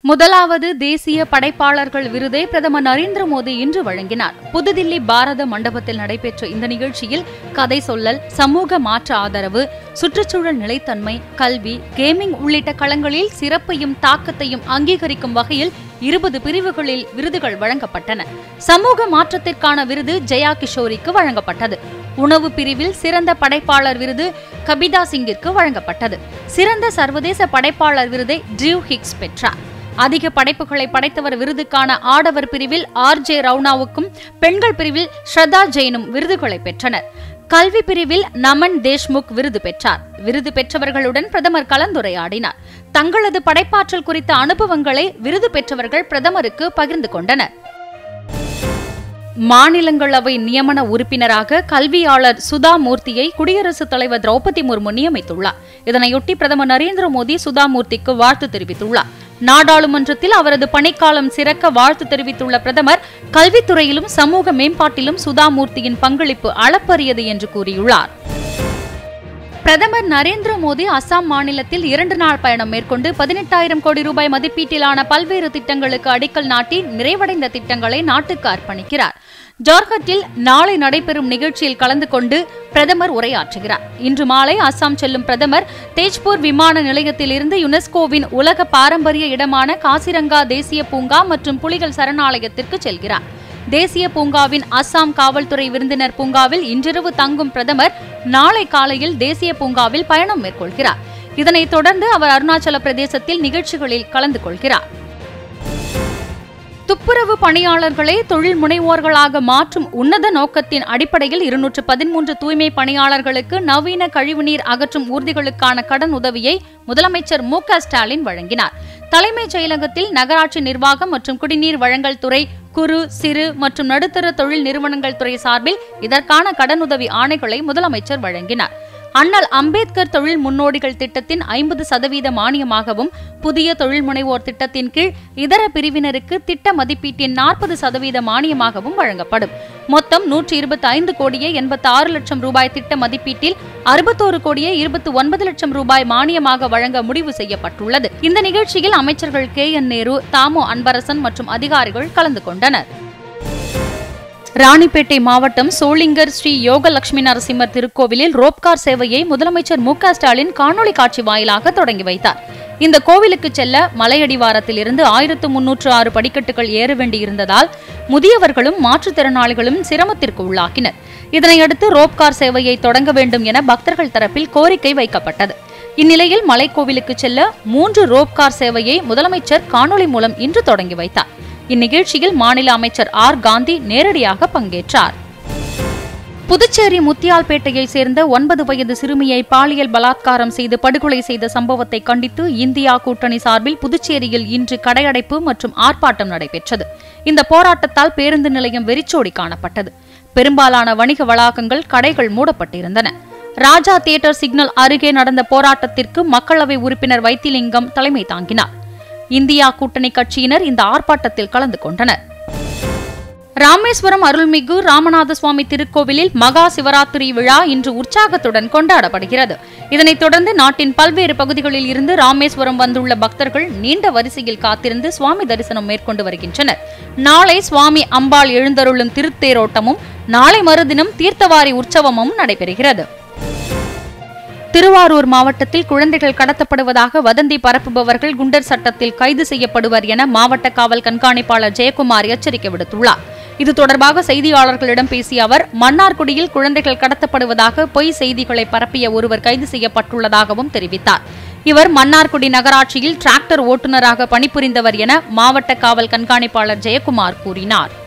முதலாவது தேசிய படைப்பாளர்கள் விருதை பிரதமர் நரேந்திர மோடி இன்று வழங்கினார் புதுதில்லி பாரத மண்டபத்தில் நடைபெற்ற இந்த நிகழ்ச்சியில் கதை சொல்லல் சமூக மாற்ற ஆதரவு சுற்றுச்சூழல் நிலைத்தன்மை கல்வி கேமிங் உள்ளிட்ட களங்களில் சிறப்பையும் தாக்கத்தையும் அங்கீகரிக்கும் வகையில் இருபது பிரிவுகளில் விருதுகள் வழங்கப்பட்டன சமூக மாற்றத்திற்கான விருது ஜெயா கிஷோரிக்கு வழங்கப்பட்டது உணவு பிரிவில் சிறந்த படைப்பாளர் விருது கபிதா சிங்கிற்கு வழங்கப்பட்டது சிறந்த சர்வதேச படைப்பாளர் விருதை ட்ரீவ் ஹிக்ஸ் பெற்றார் அதிக படைப்புகளை படைத்தவர் விருதுக்கான ஆடவர் பிரிவில் ஆர் ஜே ரவுனாவுக்கும் பெண்கள் பிரிவில் ஸ்ரதா ஜெயினும் விருதுகளை பெற்றனர் கல்வி பிரிவில் நமன் தேஷ்முக் விருது பெற்றார் விருது பெற்றவர்களுடன் பிரதமர் கலந்துரையாடினார் தங்களது படைப்பாற்றல் குறித்த அனுபவங்களை விருது பெற்றவர்கள் பிரதமருக்கு பகிர்ந்து கொண்டனர் மாநிலங்களவை நியமன உறுப்பினராக கல்வியாளர் சுதா மூர்த்தியை குடியரசுத் தலைவர் திரௌபதி முர்மு நியமித்துள்ளார் இதனையொட்டி பிரதமர் நரேந்திர மோடி சுதா மூர்த்திக்கு வாழ்த்து தெரிவித்துள்ளார் நாடாளுமன்றத்தில் அவரது பணிக்காலம் சிறக்க வாழ்த்து தெரிவித்துள்ள பிரதமர் கல்வித்துறையிலும் சமூக மேம்பாட்டிலும் சுதாமூர்த்தியின் பங்களிப்பு அளப்பரியது என்று கூறியுள்ளார் பிரதமர் நரேந்திர மோடி அசாம் மாநிலத்தில் இரண்டு நாள் பயணம் மேற்கொண்டு பதினெட்டாயிரம் கோடி ரூபாய் மதிப்பீட்டிலான பல்வேறு திட்டங்களுக்கு அடிக்கல் நாட்டி நிறைவடைந்த திட்டங்களை நாட்டுக்கு அர்ப்பணிக்கிறார் ஜார்க்கட்டில் நாளை நடைபெறும் நிகழ்ச்சியில் கலந்து கொண்டு பிரதமர் உரையாற்றுகிறார் இன்று மாலை அசாம் செல்லும் பிரதமர் தேஜ்பூர் விமான நிலையத்தில் இருந்து யுனெஸ்கோவின் உலக பாரம்பரிய இடமான காசிரங்கா தேசிய பூங்கா மற்றும் புலிகள் சரணாலயத்திற்கு செல்கிறார் தேசிய பூங்காவின் அஸ்ஸாம் காவல்துறை விருந்தினர் பூங்காவில் இன்றிரவு தங்கும் பிரதமர் நாளை காலையில் தேசிய பூங்காவில் பயணம் மேற்கொள்கிறார் இதனைத் தொடர்ந்து அவர் அருணாச்சல பிரதேசத்தில் நிகழ்ச்சிகளில் கலந்து கொள்கிறார் துப்புரவு பணியாளர்களை தொழில் முனைவோர்களாக மாற்றும் உன்னத நோக்கத்தின் அடிப்படையில் இருநூற்று பதிமூன்று தூய்மை பணியாளர்களுக்கு நவீன கழிவுநீர் அகற்றும் ஊர்திகளுக்கான கடன் உதவியை முதலமைச்சர் மு ஸ்டாலின் வழங்கினார் தலைமைச் செயலகத்தில் நகராட்சி நிர்வாகம் மற்றும் குடிநீர் வழங்கல் துறை குறு சிறு மற்றும் நடுத்தர தொழில் நிறுவனங்கள் துறை சார்பில் இதற்கான கடனுதவி ஆணைகளை முதலமைச்சர் வழங்கினார் அண்ணல் அம்பேத்கர் தொழில் முன்னோடிகள் திட்டத்தின் ஐம்பது சதவீத மானியமாகவும் புதிய தொழில் முனைவோர் திட்டத்தின் கீழ் இதர பிரிவினருக்கு திட்ட மதிப்பீட்டின் நாற்பது சதவீத மானியமாகவும் வழங்கப்படும் மொத்தம் நூற்றி இருபத்தி ஐந்து கோடியே எண்பத்தி ஆறு லட்சம் ரூபாய் திட்ட மதிப்பீட்டில் அறுபத்தோரு கோடியே இருபத்தி ஒன்பது லட்சம் ரூபாய் மானியமாக வழங்க முடிவு செய்யப்பட்டுள்ளது இந்த நிகழ்ச்சியில் அமைச்சர்கள் கே என் நேரு தாமோ அன்பரசன் மற்றும் அதிகாரிகள் கலந்து கொண்டனர் ராணிப்பேட்டை மாவட்டம் சோளிங்கர் ஸ்ரீ யோக லட்சுமி நரசிம்மர் திருக்கோவிலில் ரோப்கார் சேவையை முதலமைச்சர் மு ஸ்டாலின் காணொலி காட்சி வாயிலாக தொடங்கி வைத்தார் இந்த கோவிலுக்கு செல்ல மலையடிவாரத்தில் இருந்து ஆயிரத்து முன்னூற்று ஆறு படிக்கட்டுகள் ஏற வேண்டியிருந்ததால் முதியவர்களும் மாற்றுத்திறனாளிகளும் சிரமத்திற்கு உள்ளாக்கினர் இதனையடுத்து ரோப்கார் சேவையை தொடங்க வேண்டும் என பக்தர்கள் தரப்பில் கோரிக்கை வைக்கப்பட்டது இந்நிலையில் மலைக்கோவிலுக்கு செல்ல மூன்று ரோப்கார் சேவையை முதலமைச்சர் காணொலி மூலம் இன்று தொடங்கி வைத்தார் இந்நிகழ்ச்சியில் மாநில அமைச்சர் ஆர் காந்தி நேரடியாக பங்கேற்றார் புதுச்சேரி முத்தியால்பேட்டையை சேர்ந்த ஒன்பது வயது சிறுமியை பாலியல் பலாத்காரம் செய்து படுகொலை செய்த சம்பவத்தை கண்டித்து இந்தியா கூட்டணி சார்பில் புதுச்சேரியில் இன்று கடையடைப்பு மற்றும் ஆர்ப்பாட்டம் நடைபெற்றது இந்த போராட்டத்தால் பேருந்து நிலையம் வெறிச்சோடி காணப்பட்டது பெரும்பாலான வணிக வளாகங்கள் கடைகள் மூடப்பட்டிருந்தன ராஜா தியேட்டர் சிக்னல் அருகே நடந்த போராட்டத்திற்கு மக்களவை உறுப்பினர் வைத்திலிங்கம் தலைமை தாங்கினார் இந்தியா கூட்டணி கட்சியினர் இந்த ஆர்ப்பாட்டத்தில் கலந்து கொண்டனர் ராமேஸ்வரம் அருள்மிகு ராமநாத சுவாமி திருக்கோவிலில் மகா சிவராத்திரி விழா இன்று உற்சாகத்துடன் கொண்டாடப்படுகிறது இதனைத் தொடர்ந்து நாட்டின் பல்வேறு பகுதிகளில் இருந்து ராமேஸ்வரம் வந்துள்ள பக்தர்கள் நீண்ட வரிசையில் காத்திருந்து சுவாமி தரிசனம் மேற்கொண்டு வருகின்றனர் நாளை சுவாமி அம்பாள் எழுந்தருளும் திருத்தேரோட்டமும் நாளை மறுதினம் தீர்த்தவாரி உற்சவமும் நடைபெறுகிறது திருவாரூர் மாவட்டத்தில் குழந்தைகள் கடத்தப்படுவதாக வதந்தி பரப்புபவர்கள் குண்டர் சட்டத்தில் கைது செய்யப்படுவர் என மாவட்ட காவல் கண்காணிப்பாளர் ஜெயக்குமார் எச்சரிக்கை விடுத்துள்ளார் இது தொடர்பாக செய்தியாளர்களிடம் பேசிய அவர் மன்னார்குடியில் குழந்தைகள் கடத்தப்படுவதாக பொய் செய்திகளை பரப்பிய ஒருவர் கைது செய்யப்பட்டுள்ளதாகவும் தெரிவித்தார் இவர் மன்னார்குடி நகராட்சியில் டிராக்டர் ஓட்டுநராக பணிபுரிந்தவர் என மாவட்ட காவல் கண்காணிப்பாளர் ஜெயக்குமார் கூறினார்